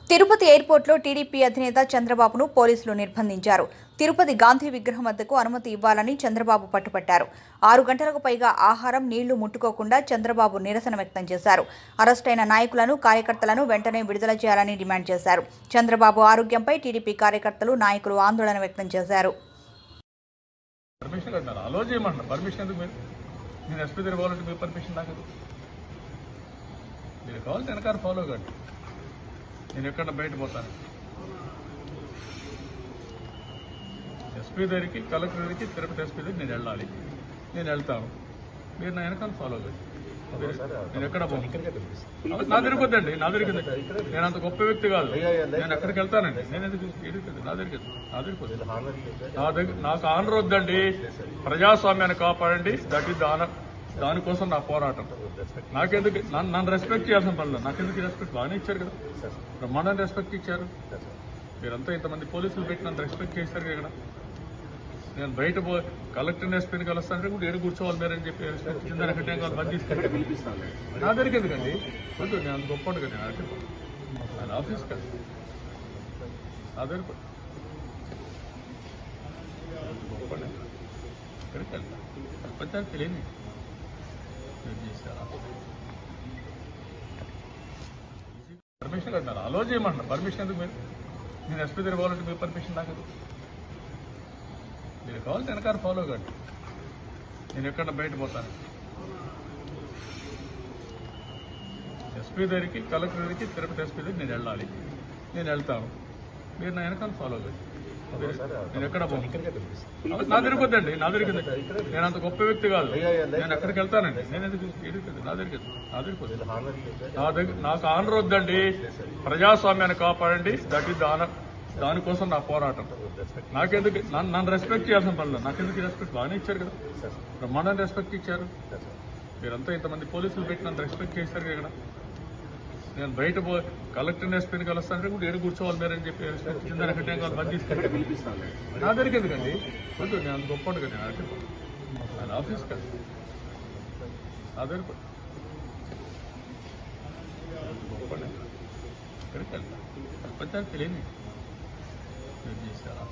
తిరుపతి ఎయిర్పోర్ట్లో టీడీపీ అధినేత చంద్రబాబును పోలీసులు నిర్బంధించారు తిరుపతి గాంధీ విగ్రహం వద్దకు అనుమతి ఇవ్వాలని చంద్రబాబు పట్టుపట్టారు ఆరు గంటలకు పైగా ఆహారం నీళ్లు ముట్టుకోకుండా చంద్రబాబు నిరసన వ్యక్తం చేశారు అరెస్టైన నాయకులను కార్యకర్తలను వెంటనే విడుదల చేయాలని డిమాండ్ చేశారు చంద్రబాబు ఆరోగ్యంపై టీడీపీ కార్యకర్తలు నాయకులు ఆందోళన వ్యక్తం చేశారు పర్మిషన్ అన్నారు అలో చేయమంటారు పర్మిషన్ ఎందుకు మీరు నేను ఎస్పీ దగ్గర పోవాలంటే మీ పర్మిషన్ నాకు ఎందుకు? మీరు కావాలంటే వెనకాల ఫాలో కండి నేను ఎక్కడ బయట పోతాను ఎస్పీ దగ్గరికి కలెక్టర్ దగ్గరికి తిరుపతి ఎస్పీ దగ్గరికి నేను వెళ్ళాలి నేను వెళ్తాను మీరు నా వెనకాల ఫాలో కండి నేను ఎక్కడ పోను నా దగ్గరికి వద్దండి నా దగ్గరికి వద్దండి. నేను అంత గొప్ప వ్యక్తి కాదు నేను ఎక్కడికి వెళ్తానండి నేను ఎందుకు ఎక్కడికి వెళ్తాను? నా దగ్గరికి వెళ్తాను. నా దగ్గరికి వద్దు. నా దగ్గర నాకు ఆనర్ వద్దండి ప్రజాస్వామ్యాన్ని కాపాడండి దట్ ఈస్ దాన దానికోసం నా పోరాటం నాకెందుకు నన్ను నన్ను రెస్పెక్ట్ చేయాల్సిన పనులు నాకెందుకు రెస్పెక్ట్ బాగానే ఇచ్చారు కదా బ్రహ్మాండాన్ని రెస్పెక్ట్ ఇచ్చారు మీరంతా ఇంతమంది పోలీసులు పెట్టి నన్ను రెస్పెక్ట్ చేశారు కదా నేను బయట పో కలెక్టర్ ఎస్పీని కలుస్తానంటే కూడా ఏడు కూర్చోవాలి మీరని చెప్పి రెస్పెక్ట్ ఇచ్చిన దానికి టైం కాదు బంద్ తీసుకెళ్ళి నా దగ్గరికి ఎందుకండి వద్దు నేను అంత గొప్ప కదా నేను అక్కడ ఆయన ఆఫీస్ కదా నా దగ్గర గొప్ప ఎక్కడికి వెళ్తా ప్రపంచానికి తెలియని మీరు చేశారా పర్మిషన్ అన్నారు అలో చేయమంటారు పర్మిషన్ ఎందుకు మీరు నేను ఎస్పీ దగ్గర పోవాలంటే మీ పర్మిషన్ నాకు ఎందుకు? మీరు కావాలంటే వెనకాల ఫాలో కండి నేను ఎక్కడ బయట పోతాను ఎస్పీ దగ్గరికి కలెక్టర్ దగ్గరికి తిరుపతి ఎస్పీ దగ్గరికి నేను వెళ్ళాలి నేను వెళ్తాను మీరు నా వెనకాల ఫాలో కండి నేను ఎక్కడ పోను నా దగ్గరికి వద్దండి నా దగ్గరికి వద్దండి. నేను అంత గొప్ప వ్యక్తి కాదు నేను ఎక్కడికి వెళ్తానండి నేను ఎందుకు ఎక్కడికి వెళ్తాను? నా దగ్గరికి వెళ్తాను. నా దగ్గరికి వద్దు. నా దగ్గర నాకు ఆనర్ వద్దండి ప్రజాస్వామ్యాన్ని కాపాడండి దట్ ఈస్ దాన దానికోసం నా పోరాటం నాకెందుకు నన్ను నన్ను రెస్పెక్ట్ చేయాల్సిన పనులు నాకెందుకు రెస్పెక్ట్ బాగానే ఇచ్చారు కదా బ్రహ్మాండాన్ని రెస్పెక్ట్ ఇచ్చారు మీరంతా ఇంతమంది పోలీసులు పెట్టి నన్ను రెస్పెక్ట్ చేశారు కదా నేను బయట పో కలెక్టర్ ఎస్పీని కలుస్తానంటే కూడా ఏడు కూర్చోవాలి మీరని చెప్పి రెస్పెక్ట్ ఇచ్చిన దానికి టైం కాదు బంద్ తీసుకెళ్ళి నా దగ్గరికి ఎందుకండి వద్దు నేను అంత గొప్ప కదా నేను అక్కడ ఆయన ఆఫీస్ కదా నా దగ్గర గొప్ప ఎక్కడికి వెళ్తా ప్రపంచానికి తెలియని మీరు చేశారా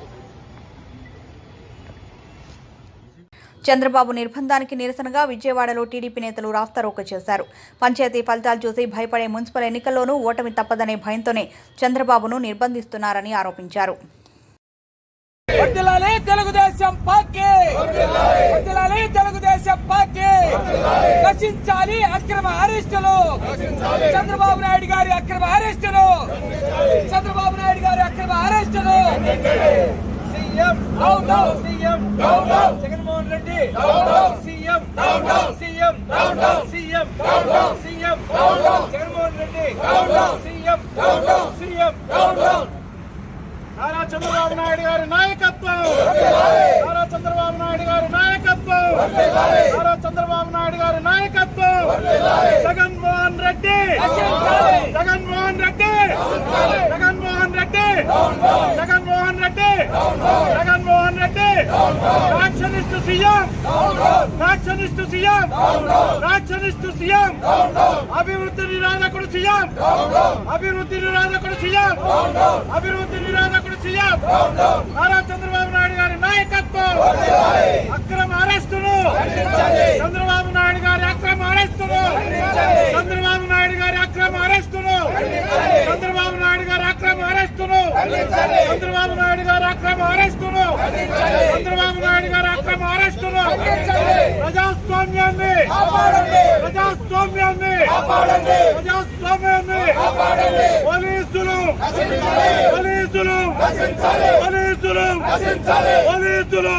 చంద్రబాబు నిర్బంధానికి నిరసనగా విజయవాడలో టీడీపీ నేతలు రాస్తారోక చేశారు పంచాయతీ ఫలితాలు చూసి భయపడే మున్సిపల్ ఎన్నికల్లోనూ ఓటమి తప్పదనే భయంతోనే చంద్రబాబును నిర్బంధిస్తున్నారని ఆరోపించారు వర్ధిల్లాలి తెలుగుదేశం పార్టీ వర్ధిల్లాలి తెలుగుదేశం పార్టీ నశించాలి అక్రమ అరెస్టులు చంద్రబాబు నాయుడు గారి అక్రమ అరెస్టులు చంద్రబాబు నాయుడు గారి అక్రమ అరెస్టులు CM down down CM down down Jaganmohan Reddy down down CM down down CM down down CM down down CM down down Jaganmohan Reddy down down CM down down CM down down Nara Chandrababu Naidu garu నాయకత్వం నారా చంద్రబాబు నాయుడు గారి నాయకత్వం నారా చంద్రబాబు నాయుడు గారి నాయకత్వం Jaganmohan Reddy Jaganmohan Reddy Jaganmohan Reddy Jaganmohan Reddy Jaganmohan Reddy factionist CM factionist CM factionist CM అభివృద్ధి నిరాధకుడు CM అభివృద్ధి నిరాధకుడు CM అభివృద్ధి నిరాధకుడు CM Nara Chandrababu Naidu garu నాయకత్వం అక్రమ అరెస్టులు చంద్రబాబు నాయుడు గారి అక్రమ అరెస్టులు చంద్రబాబు నాయుడు గారి అక్రమ అరెస్టులు చంద్రబాబు నాయుడు గారి అక్రమ అరెస్టులు చంద్రబాబు నాయుడు గారి అక్రమ అరెస్టులు చంద్రబాబు నాయుడు గారి అక్రమ అరెస్టులు ప్రజాస్వామ్యాన్ని ప్రజాస్వామ్యాన్ని ప్రజాస్వామ్యాన్ని పోలీసులు పోలీసులు పోలీసులు పోలీసులు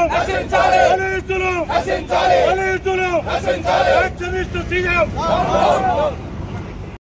పోలీసులు పోలీసులు యాక్షనిస్ట్ సీఎం